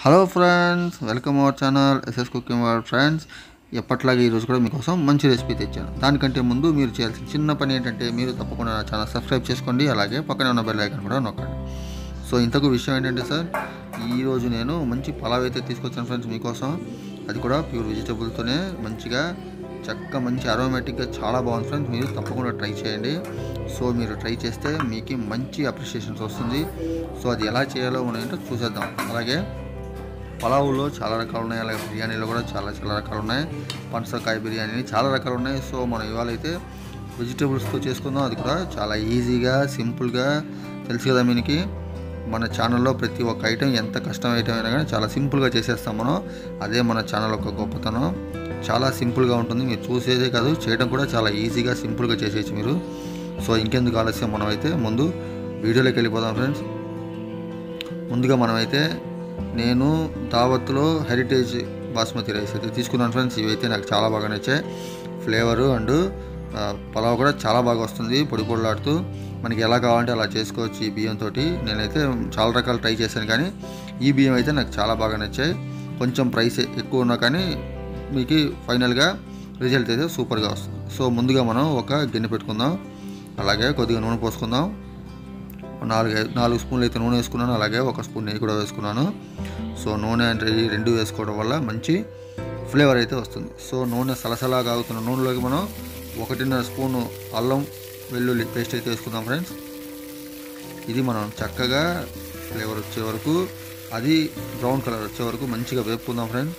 hello friends welcome our channel SS cooking world friends ఎప్పట్లాగే ఈరోజు కూడా మీకోసం మంచి రెసిపీ తెచ్చాను దానికంటే ముందు మీరు చేయాల్సిన చిన్న పని ఏంటంటే మీరు తప్పకుండా నా ఛానల్ సబ్స్క్రైబ్ చేసుకోండి అలాగే పక్కనే ఉన్న బెల్ ఐకాన్ కూడా నొక్కండి సో ఇంతకు విషయం ఏంటంటే సార్ ఈరోజు నేను మంచి పలావ్ అయితే తీసుకొచ్చాను ఫ్రెండ్స్ మీకోసం అది కూడా ప్యూర్ వెజిటబుల్తోనే మంచిగా చక్క మంచి అరోమేటిక్గా చాలా బాగుంది ఫ్రెండ్స్ మీరు తప్పకుండా ట్రై చేయండి సో మీరు ట్రై చేస్తే మీకు మంచి అప్రిషియేషన్స్ వస్తుంది సో అది ఎలా చేయాలో మనం ఏంటో చూసేద్దాం అలాగే పలావులో చాలా రకాలు ఉన్నాయి అలాగే బిర్యానీలో కూడా చాలా చాలా రకాలు ఉన్నాయి పనసకాయ బిర్యానీ చాలా రకాలు ఉన్నాయి సో మనం ఇవాళ అయితే వెజిటేబుల్స్తో చేసుకుందాం అది కూడా చాలా ఈజీగా సింపుల్గా తెలుసు కదా మీకు మన ఛానల్లో ప్రతి ఒక్క ఐటెం ఎంత కష్టం ఐటెం అయినా కానీ చాలా సింపుల్గా చేసేస్తాం మనం అదే మన ఛానల్ యొక్క గొప్పతనం చాలా సింపుల్గా ఉంటుంది మీరు చూసేదే కాదు చేయడం కూడా చాలా ఈజీగా సింపుల్గా చేసేయచ్చు మీరు సో ఇంకెందుకు ఆలస్యం మనమైతే ముందు వీడియోలోకి వెళ్ళిపోదాం ఫ్రెండ్స్ ముందుగా మనమైతే నేను దావత్లో హెరిటేజ్ బాస్మతి రైస్ అయితే తీసుకున్నాను ఫ్రెండ్స్ ఇవైతే నాకు చాలా బాగా నచ్చాయి ఫ్లేవరు అండ్ పలావ్ కూడా చాలా బాగా వస్తుంది పొడి పొడిలాడుతూ మనకి ఎలా కావాలంటే అలా చేసుకోవచ్చు ఈ బియ్యంతో నేనైతే చాలా రకాలు ట్రై చేశాను కానీ ఈ బియ్యం అయితే నాకు చాలా బాగా నచ్చాయి కొంచెం ప్రైస్ ఎక్కువ ఉన్నా కానీ మీకు ఫైనల్గా రిజల్ట్ అయితే సూపర్గా వస్తుంది సో ముందుగా మనం ఒక గిన్నె పెట్టుకుందాం అలాగే కొద్దిగా నూనె పోసుకుందాం నాలుగు నాలుగు స్పూన్లు అయితే నూనె వేసుకున్నాను అలాగే ఒక స్పూన్ నెయ్యి కూడా వేసుకున్నాను సో నూనె అంటే ఈ రెండు వేసుకోవడం వల్ల మంచి ఫ్లేవర్ అయితే వస్తుంది సో నూనె సలసలా కాగుతున్న నూనెలోకి మనం ఒకటిన్నర స్పూను అల్లం వెల్లుల్లి పేస్ట్ అయితే వేసుకుందాం ఫ్రెండ్స్ ఇది మనం చక్కగా ఫ్లేవర్ వచ్చే వరకు అది బ్రౌన్ కలర్ వచ్చే వరకు మంచిగా వేపుకుందాం ఫ్రెండ్స్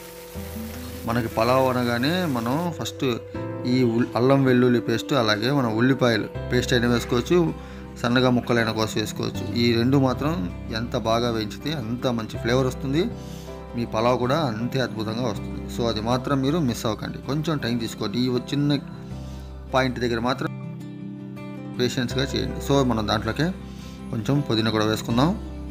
మనకి పలావ్ అనగానే మనం ఫస్ట్ ఈ ఉల్- అల్లం వెల్లుల్లి పేస్ట్ అలాగే మనం ఉల్లిపాయలు పేస్ట్ అయినా వేసుకోవచ్చు సన్నగా ముక్కలైన కోసి వేసుకోవచ్చు ఈ రెండు మాత్రం ఎంత బాగా వేయించితే అంత మంచి ఫ్లేవర్ వస్తుంది మీ పలావ్ కూడా అంతే అద్భుతంగా వస్తుంది సో అది మాత్రం మీరు మిస్ అవ్వకండి కొంచెం టైం తీసుకోండి ఈ చిన్న పాయింట్ దగ్గర మాత్రం పేషెన్స్గా చేయండి సో మనం దాంట్లోకే కొంచెం పుదీనా కూడా వేసుకుందాం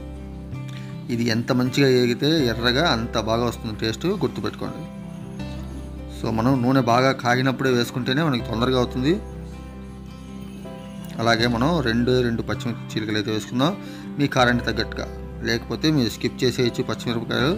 ఇది ఎంత మంచిగా ఏగితే ఎర్రగా అంత బాగా వస్తుంది టేస్ట్ గుర్తుపెట్టుకోండి సో మనం నూనె బాగా కాగినప్పుడే వేసుకుంటేనే మనకి తొందరగా అవుతుంది అలాగే మనం రెండు రెండు పచ్చిమిరపకాయ చీలికలు అయితే వేసుకుందాం మీ కారానికి తగ్గట్టుగా లేకపోతే మీరు స్కిప్ చేసేయచ్చు పచ్చిమిరపకాయలు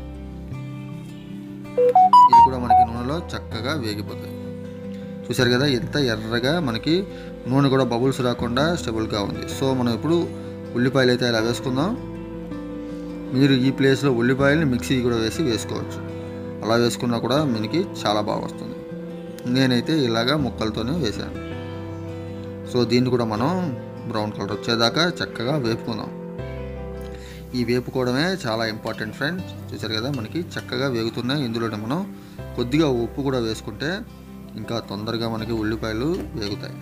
ఇది కూడా మనకి నూనెలో చక్కగా వేగిపోతాయి చూసారు కదా ఎంత ఎర్రగా మనకి నూనె కూడా బబుల్స్ రాకుండా స్టెబుల్గా ఉంది సో మనం ఇప్పుడు ఉల్లిపాయలు అయితే ఇలా వేసుకుందాం మీరు ఈ ప్లేస్లో ఉల్లిపాయలని మిక్సీ కూడా వేసి వేసుకోవచ్చు అలా వేసుకున్నా కూడా మనకి చాలా బాగా వస్తుంది నేనైతే ఇలాగా ముక్కలతోనే వేసాను సో దీన్ని కూడా మనం బ్రౌన్ కలర్ వచ్చేదాకా చక్కగా వేపుకుందాం ఈ వేపుకోవడమే చాలా ఇంపార్టెంట్ ఫ్రెండ్స్ చూసారు కదా మనకి చక్కగా వేగుతున్నాయి ఇందులోనే మనం కొద్దిగా ఉప్పు కూడా వేసుకుంటే ఇంకా తొందరగా మనకి ఉల్లిపాయలు వేగుతాయి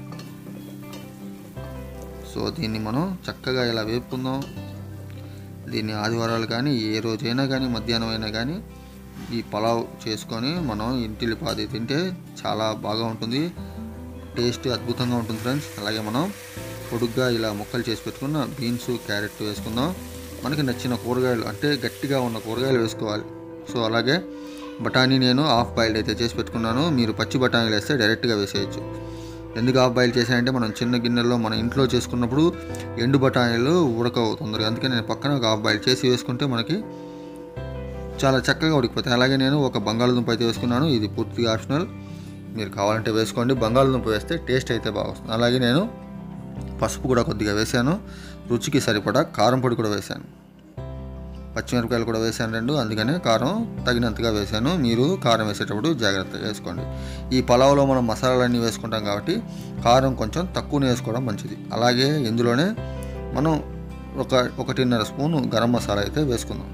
సో దీన్ని మనం చక్కగా ఇలా వేపుకుందాం దీన్ని ఆదివారాలు కానీ ఏ రోజైనా కానీ మధ్యాహ్నం అయినా కానీ ఈ పలావ్ చేసుకొని మనం ఇంటిలి పాది తింటే చాలా బాగా ఉంటుంది టేస్ట్ అద్భుతంగా ఉంటుంది ఫ్రెండ్స్ అలాగే మనం పొడుగ్గా ఇలా ముక్కలు చేసి పెట్టుకున్న బీన్స్ క్యారెట్ వేసుకుందాం మనకి నచ్చిన కూరగాయలు అంటే గట్టిగా ఉన్న కూరగాయలు వేసుకోవాలి సో అలాగే బఠానీ నేను హాఫ్ బాయిల్డ్ అయితే చేసి పెట్టుకున్నాను మీరు పచ్చి బఠానీలు వేస్తే డైరెక్ట్గా వేసేయచ్చు ఎందుకు హాఫ్ బాయిల్ చేశానంటే మనం చిన్న గిన్నెల్లో మన ఇంట్లో చేసుకున్నప్పుడు ఎండు బఠానీలు ఉడకవు తొందరగా అందుకే నేను పక్కన ఒక హాఫ్ బాయిల్ చేసి వేసుకుంటే మనకి చాలా చక్కగా ఉడికిపోతాయి అలాగే నేను ఒక బంగాళదుంప అయితే వేసుకున్నాను ఇది పూర్తిగా ఆప్షనల్ మీరు కావాలంటే వేసుకోండి బంగాళదుంప వేస్తే టేస్ట్ అయితే బాగా వస్తుంది అలాగే నేను పసుపు కూడా కొద్దిగా వేశాను రుచికి సరిపడా కారం పొడి కూడా వేశాను పచ్చిమిరపకాయలు కూడా వేసాను రెండు అందుకనే కారం తగినంతగా వేసాను మీరు కారం వేసేటప్పుడు జాగ్రత్తగా వేసుకోండి ఈ పలావ్లో మనం మసాలాలన్నీ వేసుకుంటాం కాబట్టి కారం కొంచెం తక్కువనే వేసుకోవడం మంచిది అలాగే ఇందులోనే మనం ఒక ఒకటిన్నర స్పూను గరం మసాలా అయితే వేసుకుందాం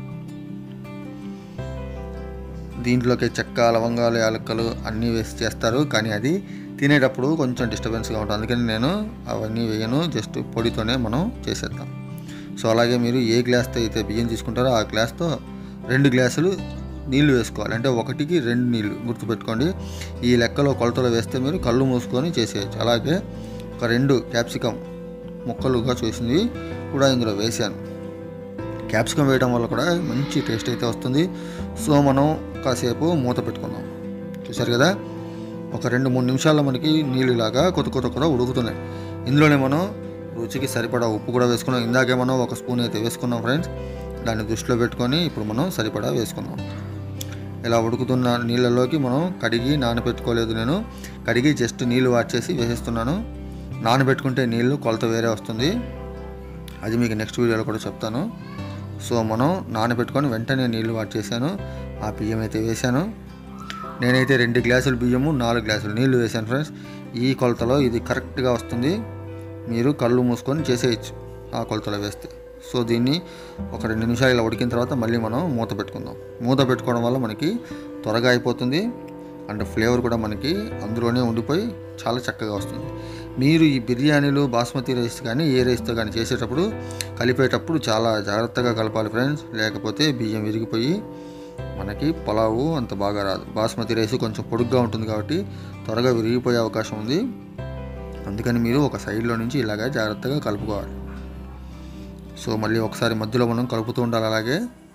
దీంట్లోకి చెక్క లవంగాలు యాలక్కలు అన్నీ వేసి చేస్తారు కానీ అది తినేటప్పుడు కొంచెం డిస్టర్బెన్స్గా ఉంటుంది అందుకని నేను అవన్నీ వేయను జస్ట్ పొడితోనే మనం చేసేద్దాం సో అలాగే మీరు ఏ గ్లాస్తో అయితే బియ్యం తీసుకుంటారో ఆ గ్లాస్తో రెండు గ్లాసులు నీళ్లు వేసుకోవాలి అంటే ఒకటికి రెండు నీళ్లు గుర్తుపెట్టుకోండి ఈ లెక్కలో కొలతలో వేస్తే మీరు కళ్ళు మూసుకొని చేసేయచ్చు అలాగే ఒక రెండు క్యాప్సికమ్ ముక్కలుగా చూసింది కూడా ఇందులో వేసాను క్యాప్సికమ్ వేయడం వల్ల కూడా మంచి టేస్ట్ అయితే వస్తుంది సో మనం కాసేపు మూత పెట్టుకుందాం చూసారు కదా ఒక రెండు మూడు నిమిషాల్లో మనకి నీళ్ళు ఇలాగా కొత్త కొత్త కూడా ఉడుకుతున్నాయి ఇందులోనే మనం రుచికి సరిపడా ఉప్పు కూడా వేసుకున్నాం ఇందాకే మనం ఒక స్పూన్ అయితే వేసుకున్నాం ఫ్రెండ్స్ దాన్ని దృష్టిలో పెట్టుకొని ఇప్పుడు మనం సరిపడా వేసుకుందాం ఇలా ఉడుకుతున్న నీళ్ళలోకి మనం కడిగి నానబెట్టుకోలేదు నేను కడిగి జస్ట్ నీళ్ళు వాచేసి వేసేస్తున్నాను నానబెట్టుకుంటే నీళ్ళు కొలత వేరే వస్తుంది అది మీకు నెక్స్ట్ వీడియోలో కూడా చెప్తాను సో మనం నానబెట్టుకొని వెంటనే నీళ్ళు వాట్ చేశాను ఆ బియ్యం అయితే వేశాను నేనైతే రెండు గ్లాసులు బియ్యము నాలుగు గ్లాసులు నీళ్లు వేశాను ఫ్రెండ్స్ ఈ కొలతలో ఇది కరెక్ట్గా వస్తుంది మీరు కళ్ళు మూసుకొని చేసేయచ్చు ఆ కొలతలో వేస్తే సో దీన్ని ఒక రెండు నిమిషాలు ఇలా ఉడికిన తర్వాత మళ్ళీ మనం మూత పెట్టుకుందాం మూత పెట్టుకోవడం వల్ల మనకి త్వరగా అయిపోతుంది అండ్ ఫ్లేవర్ కూడా మనకి అందులోనే ఉండిపోయి చాలా చక్కగా వస్తుంది మీరు ఈ బిర్యానీలు బాస్మతి రైస్ కానీ ఏ రైస్తో కానీ చేసేటప్పుడు కలిపేటప్పుడు చాలా జాగ్రత్తగా కలపాలి ఫ్రెండ్స్ లేకపోతే బియ్యం విరిగిపోయి మనకి పలావు అంత బాగా రాదు బాస్మతి రైస్ కొంచెం పొడుగ్గా ఉంటుంది కాబట్టి త్వరగా విరిగిపోయే అవకాశం ఉంది అందుకని మీరు ఒక సైడ్లో నుంచి ఇలాగా జాగ్రత్తగా కలుపుకోవాలి సో మళ్ళీ ఒకసారి మధ్యలో మనం కలుపుతూ ఉండాలి అలాగే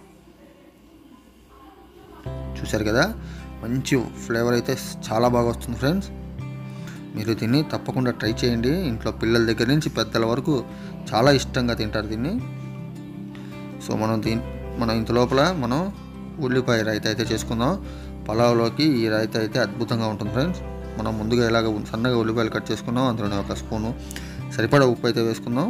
చూశారు కదా మంచి ఫ్లేవర్ అయితే చాలా బాగా వస్తుంది ఫ్రెండ్స్ మీరు దీన్ని తప్పకుండా ట్రై చేయండి ఇంట్లో పిల్లల దగ్గర నుంచి పెద్దల వరకు చాలా ఇష్టంగా తింటారు దీన్ని సో మనం దీని మనం ఇంత లోపల మనం ఉల్లిపాయ రైత అయితే చేసుకుందాం పలావ్లోకి ఈ రైత అయితే అద్భుతంగా ఉంటుంది ఫ్రెండ్స్ మనం ముందుగా ఇలాగ సన్నగా ఉల్లిపాయలు కట్ చేసుకున్నాం అందులోనే ఒక స్పూను సరిపడా ఉప్పు అయితే వేసుకుందాం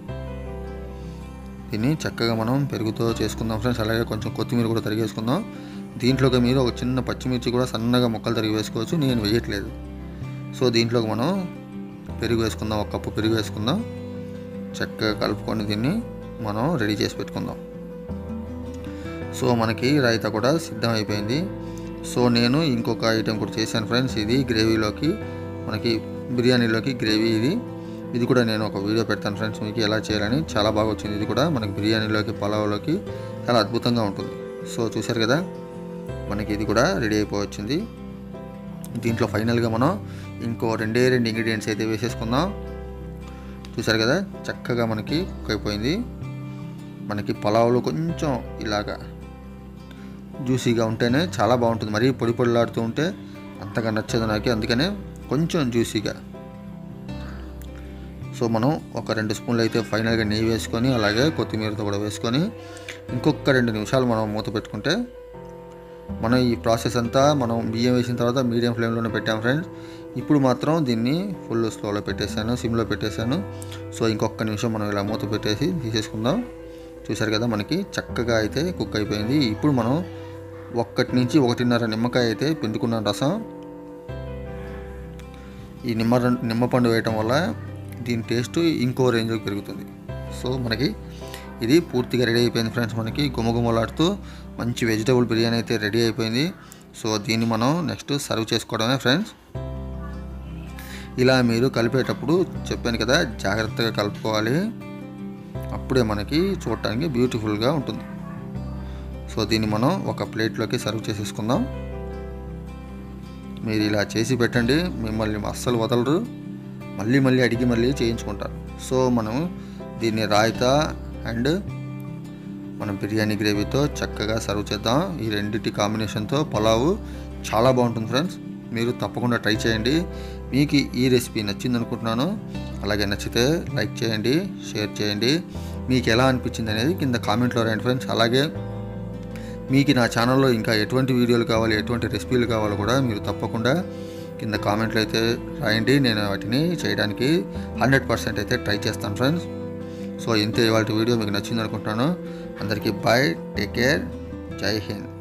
దీన్ని చక్కగా మనం పెరుగుతో చేసుకుందాం ఫ్రెండ్స్ అలాగే కొంచెం కొత్తిమీర కూడా తరిగేసుకుందాం దీంట్లోకి మీరు ఒక చిన్న పచ్చిమిర్చి కూడా సన్నగా ముక్కలు తరిగి వేసుకోవచ్చు నేను వేయట్లేదు సో దీంట్లోకి మనం పెరుగు వేసుకుందాం ఒక కప్పు పెరుగు వేసుకుందాం చక్కగా కలుపుకొని దీన్ని మనం రెడీ చేసి పెట్టుకుందాం సో మనకి రైతా కూడా సిద్ధం అయిపోయింది సో నేను ఇంకొక ఐటెం కూడా చేశాను ఫ్రెండ్స్ ఇది గ్రేవీలోకి మనకి బిర్యానీలోకి గ్రేవీ ఇది ఇది కూడా నేను ఒక వీడియో పెడతాను ఫ్రెండ్స్ మీకు ఎలా చేయాలని చాలా బాగా వచ్చింది ఇది కూడా మనకి బిర్యానీలోకి పలావ్లోకి చాలా అద్భుతంగా ఉంటుంది సో చూశారు కదా మనకి ఇది కూడా రెడీ అయిపోవచ్చింది దీంట్లో ఫైనల్గా మనం ఇంకో రెండే రెండు ఇంగ్రీడియంట్స్ అయితే వేసేసుకుందాం చూసారు కదా చక్కగా మనకి కుక్ అయిపోయింది మనకి పలావులో కొంచెం ఇలాగా జ్యూసీగా ఉంటేనే చాలా బాగుంటుంది మరీ పొడి పొడిలాడుతూ ఉంటే అంతగా నచ్చదు నాకు అందుకనే కొంచెం జ్యూసీగా సో మనం ఒక రెండు స్పూన్లు అయితే ఫైనల్గా నెయ్యి వేసుకొని అలాగే కొత్తిమీరతో కూడా వేసుకొని ఇంకొక రెండు నిమిషాలు మనం మూత పెట్టుకుంటే మనం ఈ ప్రాసెస్ అంతా మనం బియ్యం వేసిన తర్వాత మీడియం ఫ్లేమ్లోనే పెట్టాం ఫ్రెండ్స్ ఇప్పుడు మాత్రం దీన్ని ఫుల్ స్లోలో పెట్టేశాను సిమ్లో పెట్టేశాను సో ఇంకొక నిమిషం మనం ఇలా మూత పెట్టేసి తీసేసుకుందాం చూసారు కదా మనకి చక్కగా అయితే కుక్ అయిపోయింది ఇప్పుడు మనం ఒక్కటి నుంచి ఒకటిన్నర నిమ్మకాయ అయితే పిండుకున్నాం రసం ఈ నిమ్మ నిమ్మపండు వేయటం వల్ల దీని టేస్ట్ ఇంకో రేంజ్కి పెరుగుతుంది సో మనకి ఇది పూర్తిగా రెడీ అయిపోయింది ఫ్రెండ్స్ మనకి గుమగుమలాడుతూ మంచి వెజిటేబుల్ బిర్యానీ అయితే రెడీ అయిపోయింది సో దీన్ని మనం నెక్స్ట్ సర్వ్ చేసుకోవడమే ఫ్రెండ్స్ ఇలా మీరు కలిపేటప్పుడు చెప్పాను కదా జాగ్రత్తగా కలుపుకోవాలి అప్పుడే మనకి చూడటానికి బ్యూటిఫుల్గా ఉంటుంది సో దీన్ని మనం ఒక ప్లేట్లోకి సర్వ్ చేసేసుకుందాం మీరు ఇలా చేసి పెట్టండి మిమ్మల్ని అస్సలు వదలరు మళ్ళీ మళ్ళీ అడిగి మళ్ళీ చేయించుకుంటారు సో మనం దీన్ని రాయితా అండ్ మనం బిర్యానీ గ్రేవీతో చక్కగా సర్వ్ చేద్దాం ఈ రెండింటి కాంబినేషన్తో పలావు చాలా బాగుంటుంది ఫ్రెండ్స్ మీరు తప్పకుండా ట్రై చేయండి మీకు ఈ రెసిపీ నచ్చింది అనుకుంటున్నాను అలాగే నచ్చితే లైక్ చేయండి షేర్ చేయండి మీకు ఎలా అనిపించింది అనేది కింద కామెంట్లో రాయండి ఫ్రెండ్స్ అలాగే మీకు నా ఛానల్లో ఇంకా ఎటువంటి వీడియోలు కావాలి ఎటువంటి రెసిపీలు కావాలో కూడా మీరు తప్పకుండా కింద కామెంట్లు అయితే రాయండి నేను వాటిని చేయడానికి హండ్రెడ్ పర్సెంట్ అయితే ట్రై చేస్తాను ఫ్రెండ్స్ సో ఇంతే ఇవాళ వీడియో మీకు నచ్చింది అనుకుంటున్నాను అందరికీ బాయ్ టేక్ కేర్ జై హింద్